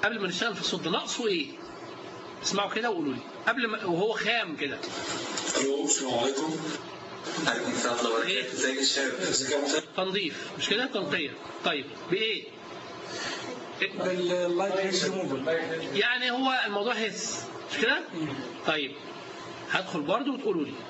قبل ما نشتغل في الصوت ده ناقصه ايه اسمعوا كده وقولوا لي قبل ما وهو خام كده الو السلام عليكم عليكم السلام ورحمة الله إيه؟ وبركاته ازيك يا شباب ازيك يا محمد تنظيف مش كده تنقية طيب بايه باللايت هيز ريموفل يعني هو الموضوع هس مش كده طيب هدخل برضو وتقولوا لي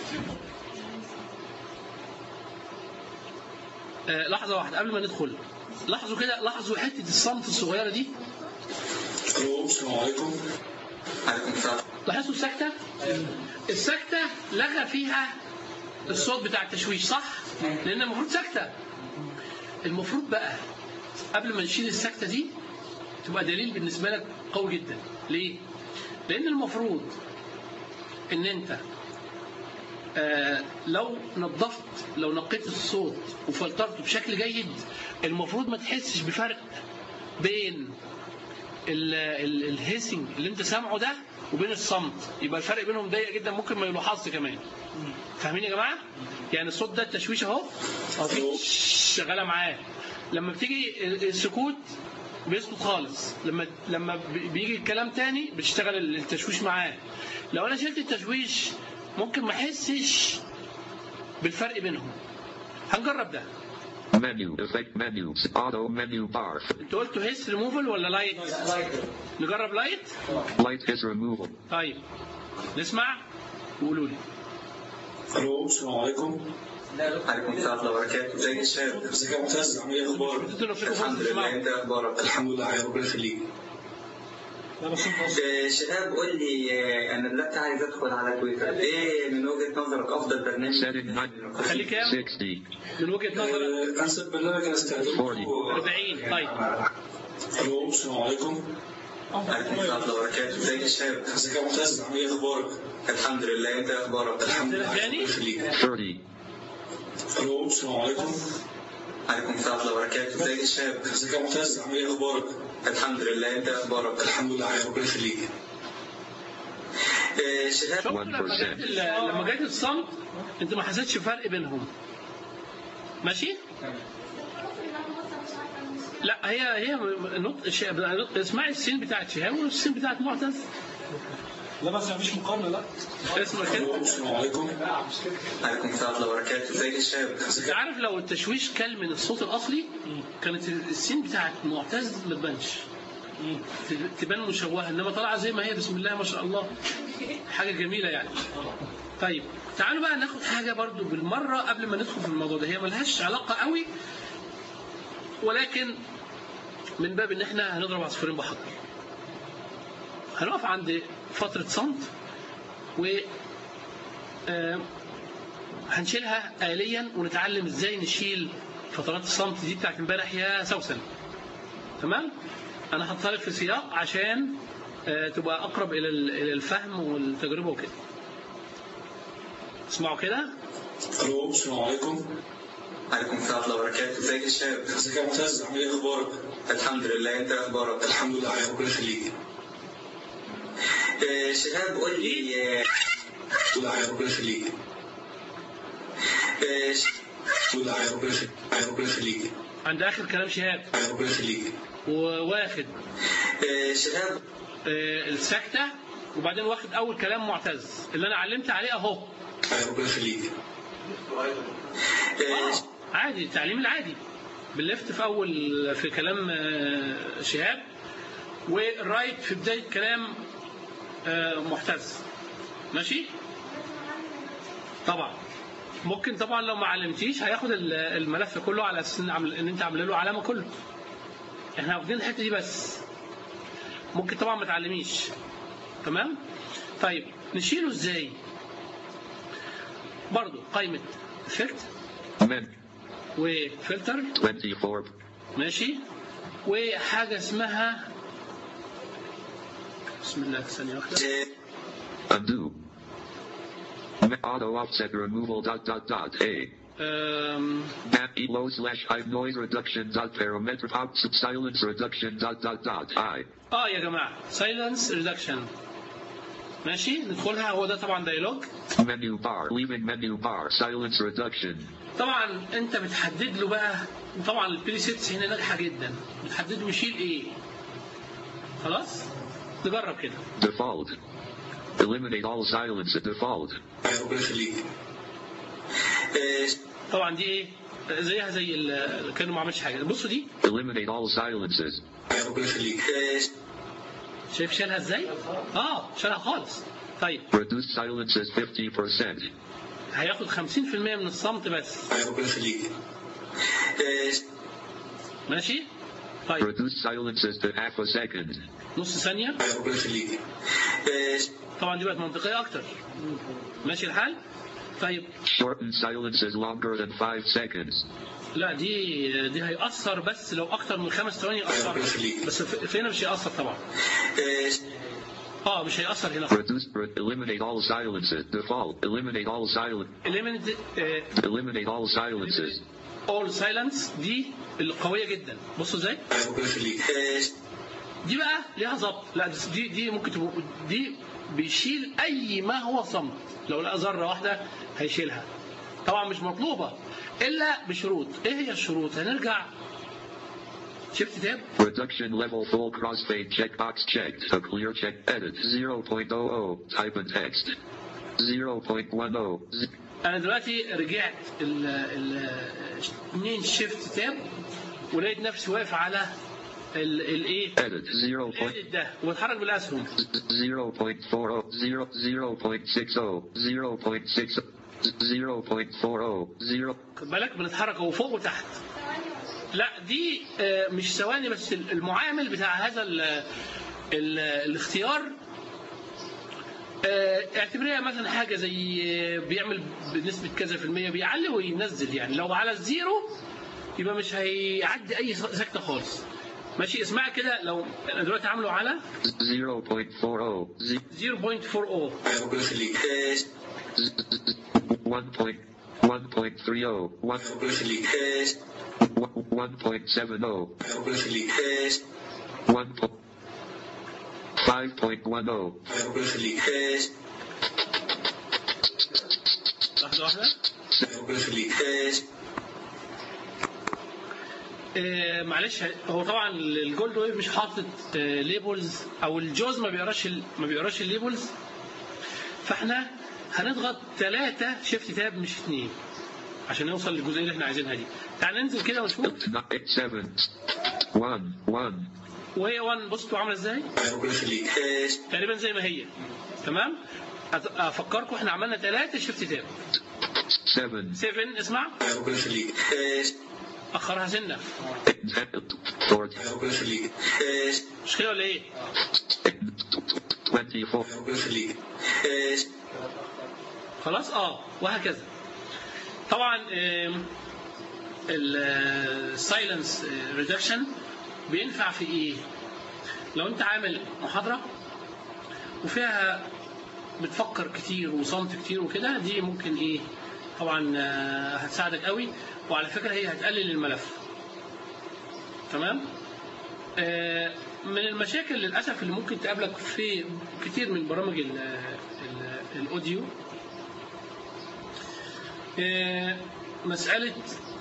آه لحظة واحدة قبل ما ندخل لاحظوا كده لاحظوا حتة الصمت الصغيرة دي الو السلام عليكم عليكم السلام لاحظتوا السكتة السكتة لغى فيها الصوت بتاع التشويش صح لأن المفروض سكتة المفروض بقى قبل ما نشيل السكتة دي تبقى دليل بالنسبة لك قوي جدا ليه؟ لأن المفروض إن أنت آه لو نظفت لو نقيت الصوت وفلترته بشكل جيد المفروض ما تحسش بفرق بين ال- ال- الهيسنج اللي انت سامعه ده وبين الصمت يبقى الفرق بينهم ضيق جدا ممكن ما يلاحظش كمان فاهمين يا جماعه يعني الصوت ده التشويش اهو اهو في شغاله معاه لما بتيجي السكوت بيسكت خالص لما لما بيجي الكلام تاني بتشتغل التشويش معاه لو انا شلت التشويش ممكن ما احسش بالفرق بينهم هنجرب ده Menu, effect menus, auto menu bar, انتوا قلتوا هيس ريموفل ولا لايت نجرب لايت light is removal, طيب نسمع وقولوا لي الو السلام عليكم عليكم السلام ورحمة الله وبركاته ازيك يا شباب ازيك يا معتز عامل ايه اخبارك انتوا لو فيكم الحمد فرصه لله تسمعوا انت اخبارك الحمد لله يا ربنا يخليك لا بس انت آه، شهاب قول لي آه، انا دلوقتي عايز ادخل على تويتر ايه من وجهة نظرك افضل برنامج setting nine, خليه كام 60, من وجهه نظرك آه، انسب برنامج انا استخدمه 40. 40 طيب الو السلام عليكم عليكم السلام ورحمة الله وبركاته ازيك يا شباب ازيك يا معتز عامل ايه اخبارك الحمد لله انت اخبارك الحمد لله يا تاني؟ ربنا يخليك 30, الو السلام عليكم عليكم السلام ورحمة الله وبركاته ازيك يا شباب ازيك يا معتز عامل ايه اخبارك الحمد لله انت اخبارك الحمد لله يا ربنا يخليك آه، شهاب شفتوا لما جت ال- لما جت الصمت انت ما حسيتش فرق بينهم ماشي لا هي هي نطق ش- اسمعي السين بتاعت شهاب والسين بتاعت معتز لا بس مفيش مقارنه لا اسمع الو كده السلام عليكم عليكم السلام ورحمة الله وبركاته ازيك يا شباب انت عارف لو التشويش كل من الصوت الاصلي كانت السين بتاعت معتز ما تبانش تبان مشوهه انما طالعه زي ما هي بسم الله ما شاء الله حاجه جميله يعني طيب تعالوا بقى ناخد حاجه برضو بالمره قبل ما ندخل في الموضوع ده هي ملهاش علاقه قوي ولكن من باب ان احنا هنضرب عصفورين بحجر هنقف عند فتره صمت و آه، هنشيلها آليا ونتعلم ازاي نشيل فترات الصمت دي بتاعت امبارح يا سوسن تمام انا هحطها لك في سياق عشان آه، تبقى اقرب الى ال- الى الفهم والتجربه وكده اسمعوا كده الو السلام عليكم عليكم السلام ورحمة الله وبركاته ازيك يا شباب ازيك يا معتز عامل ايه اخبارك الحمد لله انت اخبارك الحمد لله يا ربنا يخليك آه، شهاب قول لي آه، الحمد لله يا ربنا يخليك آه، ش- الحمد لله يا ربنا يخليك يا ربنا يخليك عند اخر كلام شهاب يا ربنا يخليك وواخد آه، شهاب آه، السكته وبعدين واخد اول كلام معتز اللي انا علمت عليه اهو يا ربنا يخليك آه، عادي التعليم العادي بالليفت في اول في كلام آه، شهاب والرايت في بدايه كلام آه، معتز ماشي طبعا ممكن طبعا لو ما علمتيش هياخد ال- الملف كله على اساس ان عامل- ان انت عامل له علامه كله احنا واخدين الحته دي بس ممكن طبعا ما تعلميش تمام طيب نشيله ازاي برضو قائمه افكت men, وفلتر 24, ماشي وحاجة اسمها بسم الله ثانية واحدة آه، undo, Me- auto offset removal dot dot dot a, أم، Map E low slash high noise reduction dot parametric output silence reduction dot dot dot I. اه يا جماعة سايلنس ريدكشن ماشي ندخلها هو ده طبعا دايلوج Menu bar. Leaving menu bar. Silence reduction. طبعا انت بتحدد له بقى طبعا البري سيتس هنا ناجحة جدا بتحدد له يشيل ايه خلاص نجرب كده Default. Eliminate all silence at default. ربنا يخليك آه، طبعا دي ايه زيها زي ال- كانوا ما عملش حاجه بصوا دي Eliminate all silences. ربنا يخليك آه، شايف شالها ازاي اه شالها خالص طيب Reduce silences 50%. هياخد 50% من الصمت بس ربنا يخليك آه، ماشي طيب Reduce silences to half a second. نص ثانيه ربنا يخليك آه، طبعا دي بقت منطقيه اكتر ماشي الحال طيب Shorten silences longer than 5 seconds. لا دي دي هيأثر بس لو اكتر من خمس ثواني يأثر ربنا يخليك بس في في هنا مش هيأثر طبعا آه، اه مش هيأثر هنا Reduce, re- eliminate all silences. Default. Eliminate all silent. eliminate آه، Eliminate all silences. all silence دي القويه جدا بصوا ازاي ربنا يخليك آه، دي بقى ليها ظبط لا دي دي ممكن تبقى دي بيشيل اي ما هو صمت لو لقى ذره واحده هيشيلها طبعا مش مطلوبه الا بشروط ايه هي الشروط هنرجع شفت تاب Reduction level full crossfade checkbox checked. A clear check. Edit 0.00. Type in text. 0.10. Z- انا دلوقتي رجعت ال ال اتنين شيفت تاب ولقيت نفسي واقف على ال- الايه Edit 0. point- الايديت ده وبتحرك بالاسهم 0.40, 0, 0.60, 0.6, 0.40, 0, خد بالك بنتحرك هو فوق وتحت لا دي آه، مش ثواني بس المعامل بتاع هذا ال ال الاختيار آه، اعتبريها مثلا حاجة زي آه، بيعمل بنسبة كذا في المية بيعلي وينزل يعني لو على الزيرو يبقى مش هيعدي أي سكتة خالص ماشي اسمعها كده لو أنا دلوقتي عامله على 0.40, z- 0.40 ربنا يخليك آه، 1 point, 1.30, 1, ربنا يخليك 1.70, ربنا يخليك 1 po- 5.10, ربنا يخليك لحظة واحدة ربنا يخليك آه، معلش هو طبعا الجولد ويف مش حاطط آه، ليبلز او الجوز ما بيقراش ال- ما بيقراش الليبلز فاحنا هنضغط ثلاثة شيفت تاب مش اثنين عشان نوصل للجزئيه اللي احنا عايزينها دي تعال ننزل كده ونشوف 7, 1, 1, وهي 1 بصوا عامله ازاي ربنا يخليك تقريبا زي ما هي تمام أت- افكركم احنا عملنا ثلاثة شيفت تاب 7, 7 اسمع ربنا يخليك اخرها سنه 4, ربنا يخليك مش كده ولا ايه 24, ربنا يخليك خلاص اه وهكذا طبعا السايلنس ريدكشن بينفع في ايه لو انت عامل محاضره وفيها بتفكر كتير وصمت كتير وكده دي ممكن ايه طبعا آه، هتساعدك قوي وعلى فكره هي هتقلل الملف تمام آه، من المشاكل للاسف اللي ممكن تقابلك في كتير من برامج ال- ال- الاوديو آه، مساله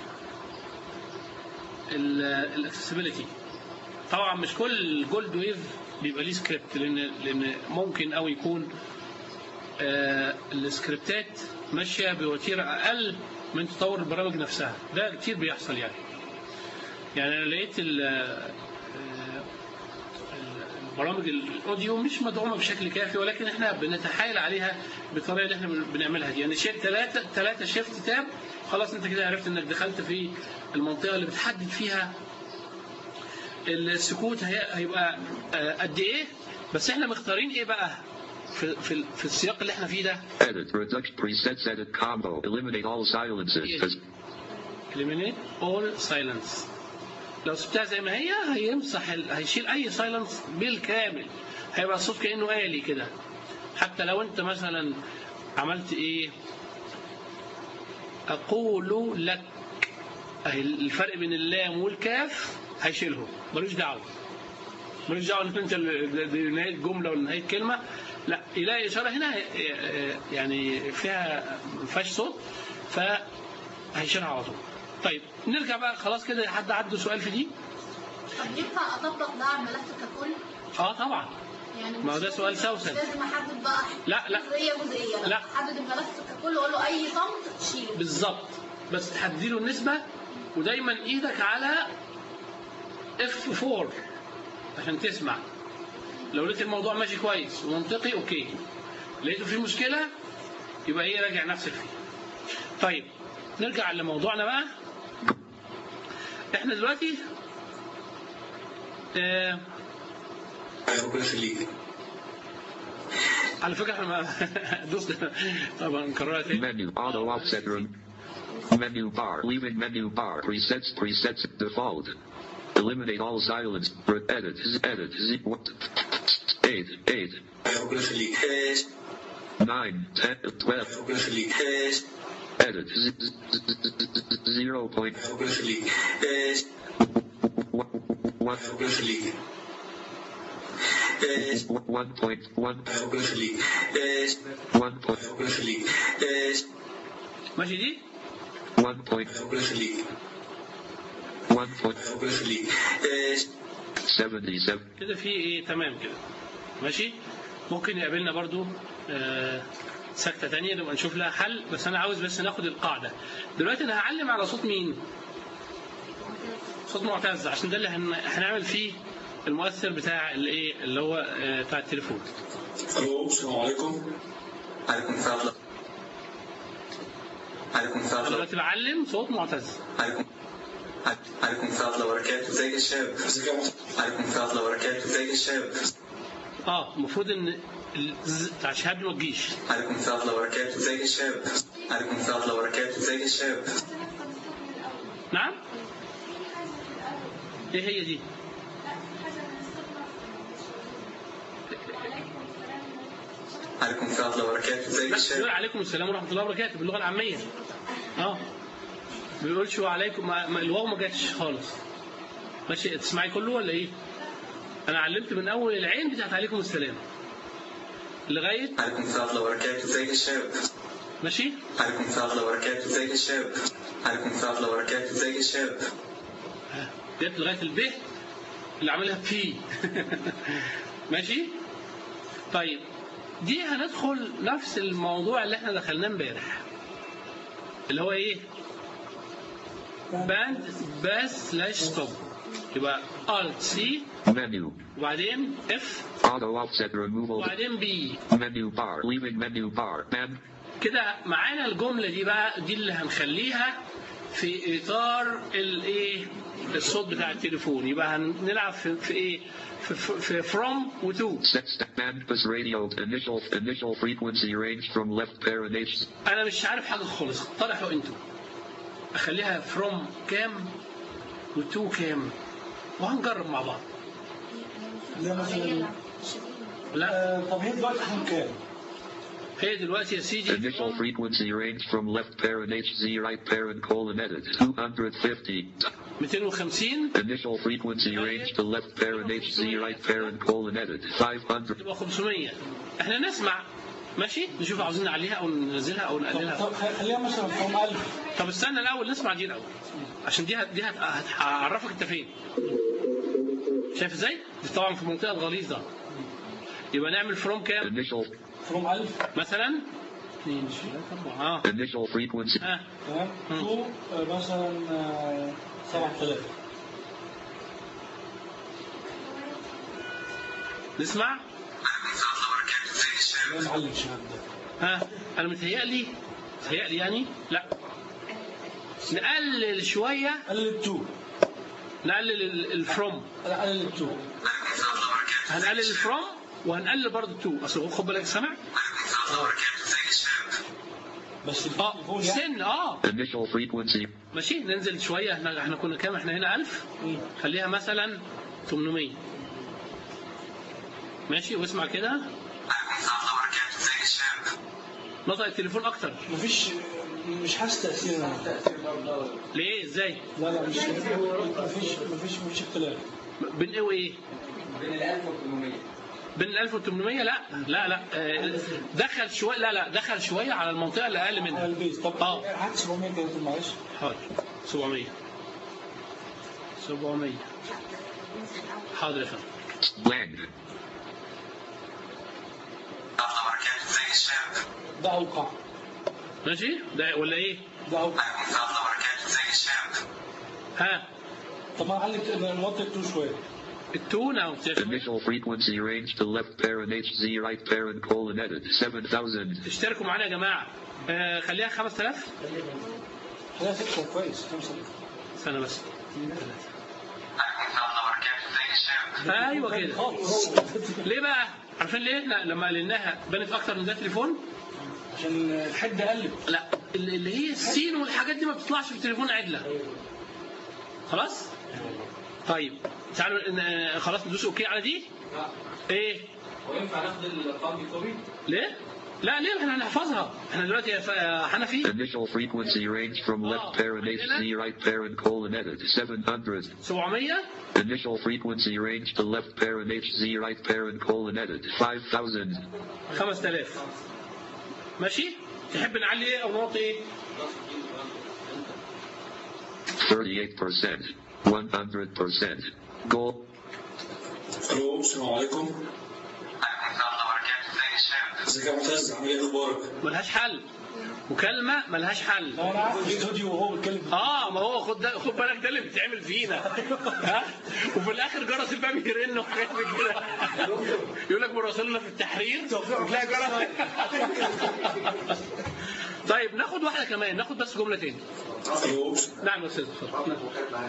الاكسسبيلتي طبعا مش كل جولد ويف بيبقى ليه سكريبت لان لان ممكن قوي يكون آه، السكريبتات ماشيه بوتيره اقل من تطور البرامج نفسها ده كتير بيحصل يعني يعني انا لقيت ال- آه، البرامج الاوديو مش مدعومه بشكل كافي ولكن احنا بنتحايل عليها بالطريقه اللي احنا بنعملها دي يعني شيء ثلاثه ثلاثه شيفت تاب خلاص انت كده عرفت انك دخلت في المنطقه اللي بتحدد فيها السكوت هي- هيبقى آه، قد ايه بس احنا مختارين ايه بقى في في, في السياق اللي احنا فيه ده edit, reduction, presets, edit, combo, eliminate all silences, as- eliminate all silence لو سبتها زي ما هي هيمسح ال... هيشيل اي سايلنس بالكامل هيبقى الصوت كانه آلي كده حتى لو انت مثلا عملت ايه اقول لك اهي الفرق بين اللام والكاف هيشيلهم ملوش دعوه ملوش دعوه ان انت ال- دي نهايه جمله ولا نهايه كلمه لا يلاقي اشاره هنا هي- يعني فيها ما فيهاش صوت فهيشيلها على طول طيب نرجع بقى خلاص كده حد عنده سؤال في دي طب ينفع اطبق ده على الملف ككل؟ اه طبعا يعني ما هو ده مش سؤال لازم- سوسن. مش لازم احدد بقى لا، لا. جزئيه جزئيه لا. لا احدد الملف ككل واقول له اي صمت شيله بالظبط بس تحددي له النسبة ودايما ايدك على اف 4 عشان تسمع لو لقيت الموضوع ماشي كويس ومنطقي اوكي لقيته فيه مشكلة يبقى ايه راجع نفسك فيه طيب نرجع لموضوعنا بقى احنا دلوقتي آه ربنا يخليك على فكرة احنا ما دوسنا طبعا نكررها تاني Menu auto offset room. Menu bar leaving menu bar presets presets default. Eliminate all silence. Re- Edit z- edit z what? Eight eight ربنا يخليك nine ten twelve ربنا يخليك edit z- z- z- zero point ربنا يخليك one one ربنا يخليك one point one ربنا يخليك one point ربنا يخليك ماشي دي one point ربنا يخليك one point ربنا يخليك seventy seven كده في ايه تمام كده ماشي ممكن يقابلنا برضو آه سكتة تانية نبقى نشوف لها حل بس انا عاوز بس ناخد القاعدة دلوقتي انا هعلم على صوت مين صوت معتز عشان ده اللي هن... هنعمل فيه المؤثر بتاع الايه اللي هو آه بتاع التليفون الو السلام عليكم عليكم السلام عليكم انا السلام دلوقتي بعلم صوت معتز عليكم عليكم السلام وبركاته ازيك يا شباب ازيك يا محمد عليكم السلام وبركاته ازيك يا شباب اه المفروض ان الز بتاع شهاب ما تجيش عليكم السلام وبركاته ازيك يا شباب عليكم السلام وبركاته ازيك يا شباب نعم ايه هي دي عليكم السلام وبركاته ازيك يا بس بيقول شباب عليكم السلام ورحمه الله وبركاته باللغه العاميه اه ما بيقولش وعليكم ما ما- الواو ما جاتش خالص ماشي تسمعي كله ولا ايه انا علمت من اول العين بتاعت عليكم السلام لغايه عليكم السلام وبركاته ازيك يا شباب ماشي عليكم السلام وبركاته ازيك يا شباب عليكم السلام وبركاته ازيك يا شباب ها، جت لغايه الب اللي عاملها في ماشي طيب دي هندخل نفس الموضوع اللي احنا دخلناه امبارح اللي هو ايه باند باس سلاش ستوب يبقى الت سي menu وبعدين اف auto offset removal وبعدين بي menu bar leaving menu bar man كده معانا الجملة دي بقى دي اللي هنخليها في إطار الإيه الصوت بتاع التليفون يبقى هنلعب في, في إيه في, في, في from و to set step man bus radio initial initial frequency range from left parent H أنا مش عارف حاجة خالص اقترحوا أنتوا أخليها from كام و to كام وهنجرب مع بعض لا مثلا لا آه، طب هي دلوقتي احنا كام؟ هي دلوقتي يا سيدي initial frequency range from left parent HZ right parent colon edit 250 250 initial frequency range to left parent HZ right parent colon edit 500 تبقى 500 احنا نسمع ماشي نشوف عاوزين نعليها او ننزلها او طب نقللها طب خليها مثلا فوم 1000 طب استنى الاول نسمع دي الاول عشان دي هت- دي هت- هتعرفك انت فين شايف ازاي دي طبعا في المنطقه الغليظه يبقى نعمل فروم كام initial فوم 1000 مثلا 2 3 4 اه initial frequency اه تمام تو آه، مثلا آه، 7000 نسمع ده معلم شهاب ده ها انا متهيألي متهيألي يعني لا نقلل شويه قلل التو نقلل الفروم لا قلل التو هنقلل الفروم وهنقلل برضه تو اصل هو خد بالك سامع بس اه التليفون يعني سن اه initial frequency ماشي ننزل شويه احنا احنا كنا كام احنا هنا 1000 خليها مثلا 800 ماشي واسمع كده نطق التليفون اكتر مفيش مش حاسس تأثير أنا. ليه ازاي لا لا مش مفيش مفيش مفيش اختلاف بين ايه وايه بين ال 1800 بين ال 1800 لا لا لا آه، دخل شويه لا لا دخل شويه على المنطقه اللي اقل على منها البيز طب اه هات 700 كده معلش حاضر 700 700 حاضر يا فندم Lang. ده اوقع ماشي ده ولا ايه ده اوقع ها طب ما نعلي نوطي التو شويه التون او Initial frequency range to left parent HZ right parent colon edit 7000. اشتركوا معانا يا جماعه آه خليها 5000 خليها سكشن كويس خمسه استنى بس ايوه كده خالص ليه بقى عارفين ليه لا لما قلناها بنت اكتر من ده تليفون عشان الحد قلب لا اللي اللي هي السين والحاجات دي ما بتطلعش في التليفون عدله خلاص طيب تعالوا ن- خلاص ندوس اوكي على دي ايه وينفع ناخد الارقام دي كوبي؟ ليه لا ليه احنا هنحفظها احنا دلوقتي يا ف- يا حنفي Initial frequency range from left parent HZ right parent colon edit 700. 700 Initial frequency range to left parent HZ right parent colon edit 5000. 5000 ماشي تحب نعلي ايه او نوطي ايه 38%. 100%. Goal. الو السلام عليكم ازيك يا معتز عامل ايه اخبارك؟ ملهاش حل مكالمه ملهاش حل لو انا عارف الاستوديو وهو بيتكلم اه ما هو خد ده خد بالك ده اللي بيتعمل فينا ها وفي الاخر جرس الباب يرن وحاجات زي كده يقول لك مراسلنا في التحرير تلاقي جرس طيب ناخد واحده كمان ناخد بس جمله تاني الو نعم يا استاذ اتفضل. نعم.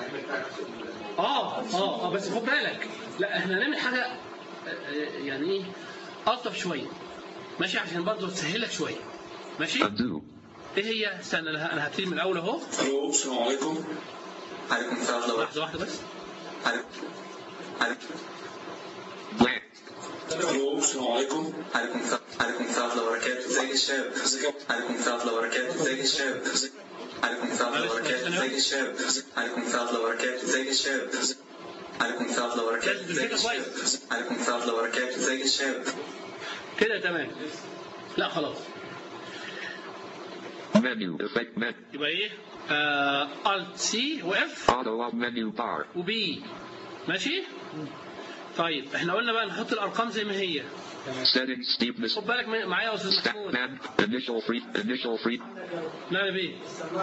اه اه اه بس خد بالك لا احنا هنعمل حاجه آه، آه، يعني ايه الطف شويه ماشي عشان برضه تسهلك شويه ماشي Undo. ايه هي استنى انا أنا هبتدي من الاول اهو الو السلام عليكم عليكم السلام ورحمة الله لحظه واحده بس عليكم عليكم Blank. الو السلام عليكم عليكم السلام عليكم السلام ورحمة الله وبركاته ازيك يا شباب ازيك يا عليكم السلام ورحمة الله وبركاته ازيك يا شباب عليكم السلام ورحمة الله وبركاته ازيك يا شباب عليكم السلام ورحمة الله وبركاته ازيك يا شباب عليكم السلام ورحمة الله وبركاته ازيك يا شباب عليكم السلام ورحمة الله وبركاته ازيك يا شباب كده تمام لا خلاص Menu. Effect menu. يبقى ايه الت سي واف Auto up menu bar. وبي ماشي طيب احنا قلنا بقى نحط الارقام زي ما هي Settings steepness. خد بالك من- معايا يا استاذ Stack محمود man. Initial free. Initial free. لا بيه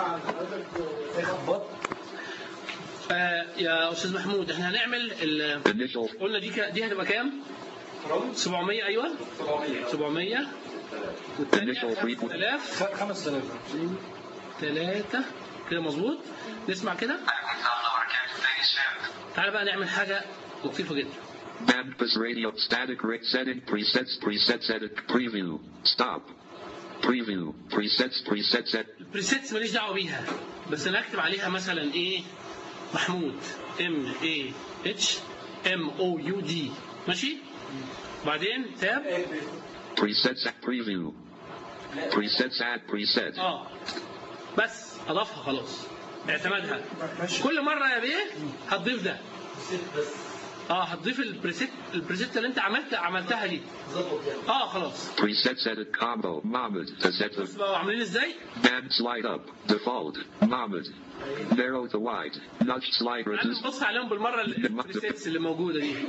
آه يا استاذ محمود احنا هنعمل ال- Initial. قلنا دي ك- دي هتبقى كام 700 ايوه 700 Initial frequency. 3000 5000 ثلاثة كده مظبوط نسمع كده عليكم السلام ورحمة الله وبركاته ازيك يا شباب تعالى بقى نعمل حاجة لطيفة جدا Bandpass radio. Static rate setting. Presets. Presets edit. Preview. Stop. Preview. Presets. Presets edit. البريسيتس ماليش دعوة بيها بس انا اكتب عليها مثلا ايه محمود ام اي اتش ام او يو دي ماشي بعدين تاب Presets at preview. Presets add preset. اه بس اضافها خلاص اعتمدها كل مرة يا بيه هتضيف ده اه هتضيف البريسيت البريسيت اللي انت عملت عملتها دي اه خلاص Presets edit combo. Mohammed. To set the بقوا عاملين ازاي band slide up. Default. Mohammed. Narrow to wide. Nudge slide لازم reduce. نبص عليهم بالمره البريسيتس اللي موجوده دي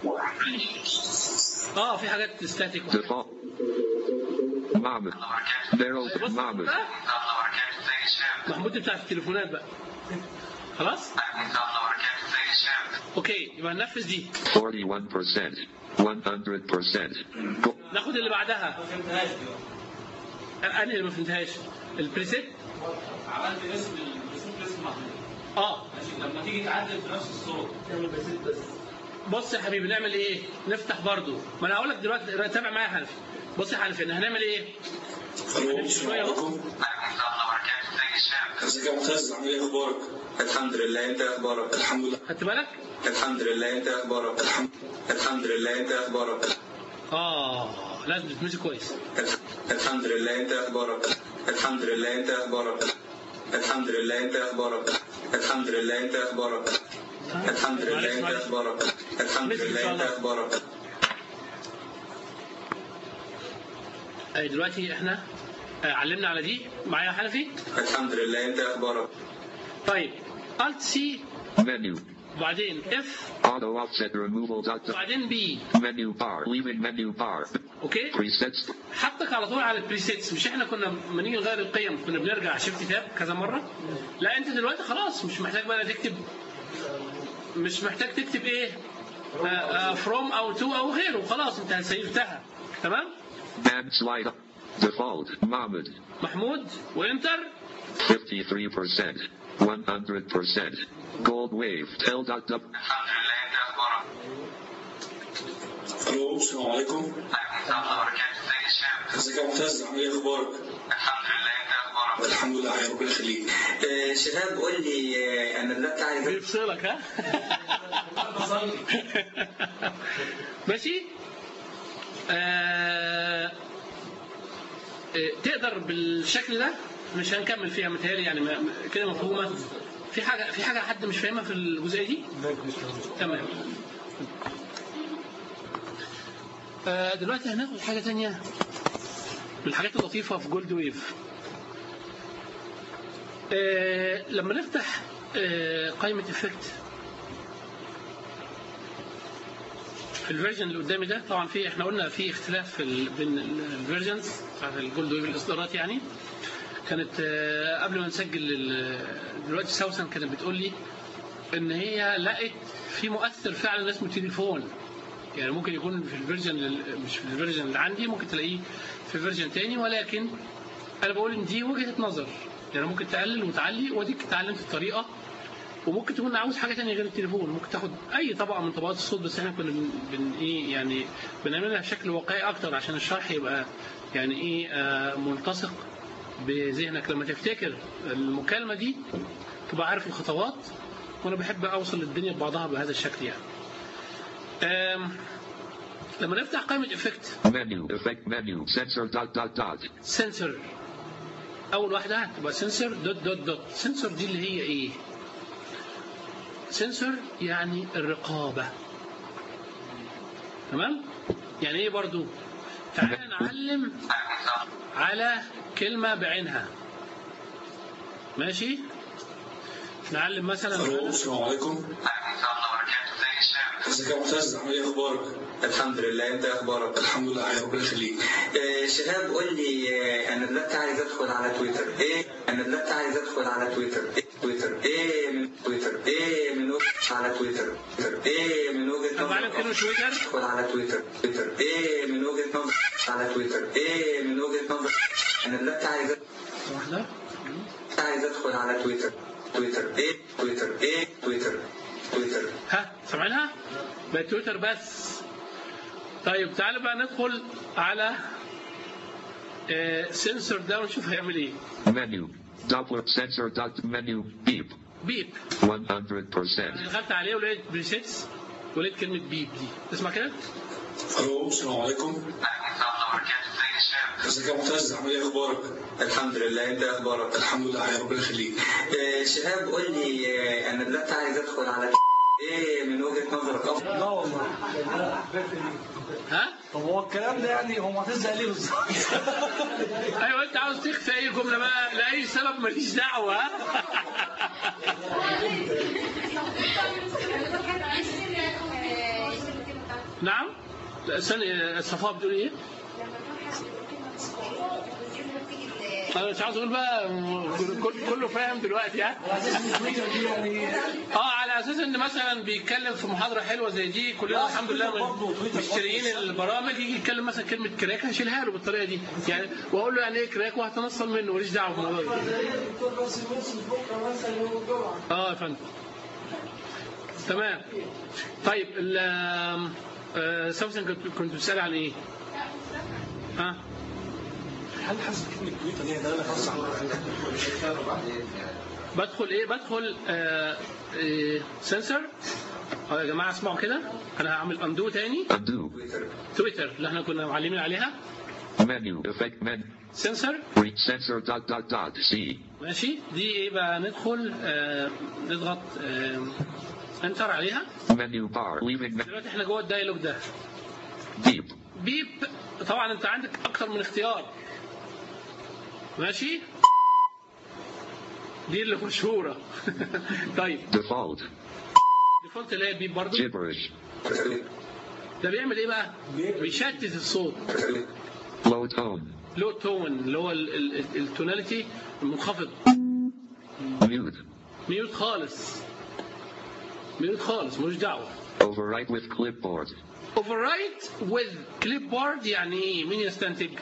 اه في حاجات ستاتيك Default. Mohammed. Narrow to بص Mohammed. بقى السلام الله وبركاته ازيك يا شباب محمود دي بتاعت التليفونات بقى خلاص عليكم السلام ورحمة الله وبركاته ازيك يا شباب اوكي يبقى ننفذ دي 41%. 100%. Go- ناخد اللي بعدها ما فهمتهاش دي انهي اللي ما فهمتهاش البريسيت عملت اسم الاسم اسم محمود اه ماشي لما تيجي تعدل في نفس الصوت تعمل بسيط بس بص يا حبيبي نعمل ايه نفتح برضو ما انا هقول لك دلوقتي تابع معايا يا حنفي بص يا حنفي احنا هنعمل ايه الو السلام عليكم عليكم السلام ورحمة الله وبركاته ازيك يا شباب ازيك يا معتز عامل ايه اخبارك؟ الحمد لله انت إيه اخبارك الحمد لله خدت بالك الحمد لله انت إيه اخبارك الحمد الحمد لله انت إيه اخبارك اه لازم تتمشي كويس الحمد لله انت إيه اخبارك الحمد لله انت إيه اخبارك الحمد لله انت إيه اخبارك الحمد لله انت إيه اخبارك الحمد لله انت إيه اخبارك الحمد لله انت إيه اخبارك آه، دلوقتي احنا آه، علمنا على دي معايا يا حنفي الحمد لله انت إيه اخبارك طيب الت سي Menu. وبعدين اف Auto offset removal dot dot. وبعدين بي Menu bar. Leaving menu bar. اوكي Presets. حطك على طول على البريسيتس مش احنا كنا لما نيجي نغير القيم كنا بنرجع شيفت تاب كذا مره لا انت دلوقتي خلاص مش محتاج بقى تكتب مش محتاج تكتب ايه فروم او تو او غيره خلاص انت سيفتها تمام Band slide. up. Default. Mohammed. محمود وانتر 53%. 100%. Gold wave. Tell dot dot. الحمد لله انت اخبارك الو السلام عليكم السلام الله وبركاته ازيك يا شباب ازيك يا معتز عامل ايه اخبارك الحمد لله انت اخبارك الحمد لله يا ربنا يخليك آه، شهاب قول لي آه، انا دلوقتي عايز بيفصلك ها ماشي آه آه، تقدر بالشكل ده مش هنكمل فيها متهيألي يعني ما- ما- كده مفهومه في حاجه في حاجه حد مش فاهمها في الجزئيه دي؟ تمام آه دلوقتي هناخد حاجه تانية من الحاجات اللطيفه في جولد ويف آه لما نفتح آه قائمه افكت في الفيرجن اللي قدامي ده طبعا في احنا قلنا في اختلاف في ال- بين الفيرجنز بتاعت الجولد ويف الاصدارات يعني كانت آه، قبل ما نسجل ال- دلوقتي سوسن كانت بتقول لي ان هي لقت في مؤثر فعلا اسمه تليفون يعني ممكن يكون في الفيرجن ال- مش في الفيرجن اللي عندي ممكن تلاقيه في فيرجن تاني ولكن انا بقول ان دي وجهه نظر يعني ممكن تقلل وتعلي واديك اتعلمت الطريقه وممكن تكون عاوز حاجه تانية غير التليفون ممكن تاخد اي طبقه من طبقات الصوت بس احنا كنا بن, بن ايه يعني بنعملها بشكل واقعي اكتر عشان الشرح يبقى يعني ايه آه ملتصق بذهنك لما تفتكر المكالمه دي تبقى عارف الخطوات وانا بحب اوصل الدنيا ببعضها بهذا الشكل يعني آم، لما نفتح قائمه افكت Menu. Effect menu. Sensor dot dot dot. سنسور اول واحده هتبقى سنسور دوت دوت دوت سنسور دي اللي هي ايه سنسور يعني الرقابه تمام يعني ايه برضو تعالى نعلم على كلمه بعينها ماشي نعلم مثلا الو على السلام عليكم السلام الله وبركاته ازيك يا شباب ازيك يا معتز عامل ايه اخبارك الحمد لله انت اخبارك الحمد لله يا ربنا يخليك آه، شهاب قول لي آه، انا دلوقتي عايز ادخل على تويتر ايه انا دلوقتي عايز ادخل على تويتر ايه تويتر ايه من تويتر ايه من وجهة على تويتر تويتر ايه من وجهة طب علم كلمه نظر تويتر ادخل على تويتر تويتر ايه من وجهة نظر على تويتر ايه من وجهة نظر انا دلوقتي عايز واحده عايز ادخل على تويتر تويتر ايه تويتر ايه تويتر تويتر ها سامعينها بقت تويتر بس طيب تعالوا بقى ندخل على سنسور ده ونشوف هيعمل ايه Menu. Doppler sensor dot menu. Beep. بيب 100%. دخلت عليه ولقيت بريسيتس ولقيت كلمه بيب دي اسمع كده الو السلام عليكم السلام الله وبركاته ازيك يا شباب ازيك يا معتز عامل ايه اخبارك الحمد لله انت اخبارك الحمد لله يا ربنا يخليك آه، شهاب قول لي آه، انا دلوقتي عايز ادخل على ايه من وجهة نظرك افضل لا والله ها طب هو الكلام ده يعني هو معتز قال ليه بالظبط؟ ايوه انت عاوز تخفي اي جمله بقى لاي سبب ماليش دعوه ها نعم لا استنى صفاء بتقول ايه؟ انا مش عاوز اقول بقى كل- كله فاهم دلوقتي ها اه على اساس ان مثلا بيتكلم في محاضره حلوه زي دي كلنا الحمد لله من مشتريين البرامج يجي يتكلم مثلا كلمه كراك هشيلها له بالطريقه دي يعني واقول له يعني ايه كراك وهتنصل منه ماليش دعوه بالموضوع ده اه يا فندم تمام طيب ال آه، سوسن كنت كنت بتسال عن ايه؟ ها؟ هل حاسس كلمة تويتر دي ده انا خلاص بدخل ايه بدخل آه آه سنسور اه يا جماعه اسمعوا كده انا هعمل اندو تاني Undo. تويتر اللي احنا كنا معلمين عليها Menu. Effect menu. سنسور Reach sensor dot dot dot. C. ماشي دي ايه بقى ندخل آه نضغط آه انتر عليها Menu bar. Leaving me- دلوقتي احنا جوه الدايلوج ده beep. بيب طبعا انت عندك اكتر من اختيار ماشي دي اللي مشهوره طيب Default. الديفولت اللي هي بيب برضه gibberish, ده بيعمل ايه بقى؟ بيشتت الصوت low tone, لو تون اللي هو ال- ال- التوناليتي المنخفض mute, ميوت خالص ميوت خالص ملوش دعوه overwrite with clipboard, اوفررايت وذ كليب بورد يعني ايه؟ مين يستنتج؟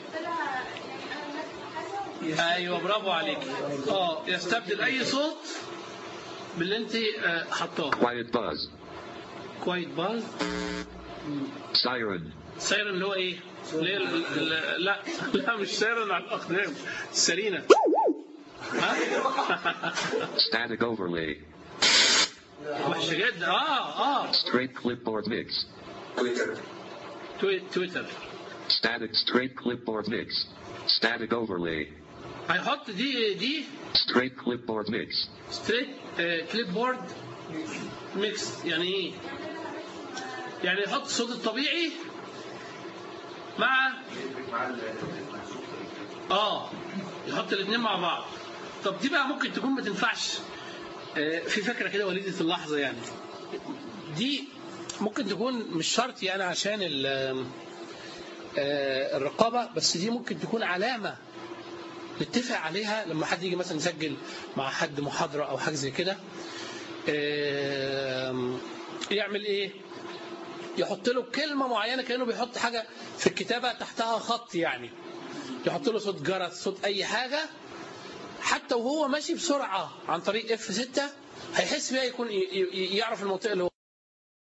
ايوه برافو عليك اه يستبدل اي صوت باللي انت آه، حطاه quiet buzz, كوايت باز siren, سايرن اللي هو ايه؟ اللي هي ال- ال- لا لا مش سايرن على الاقدام سرينه ها؟ static overlay, وحشه جدا اه اه straight clipboard mix, تويتر توي- تويتر static straight clipboard mix, static overlay, هيحط دي دي straight clipboard mix, ستريت كليب بورد ميكس يعني ايه؟ يعني يحط الصوت الطبيعي مع اه يحط الاثنين مع بعض طب دي بقى ممكن تكون ما تنفعش آه، في فكره كده وليده اللحظه يعني دي ممكن تكون مش شرط يعني عشان ال- آه، الرقابه بس دي ممكن تكون علامه نتفق عليها لما حد يجي مثلا يسجل مع حد محاضرة أو حاجة زي كده آم، يعمل إيه؟ يحط له كلمة معينة كأنه بيحط حاجة في الكتابة تحتها خط يعني يحط له صوت جرس صوت أي حاجة حتى وهو ماشي بسرعة عن طريق اف 6 هيحس بيها يكون ي- ي- يعرف المنطقة اللي هو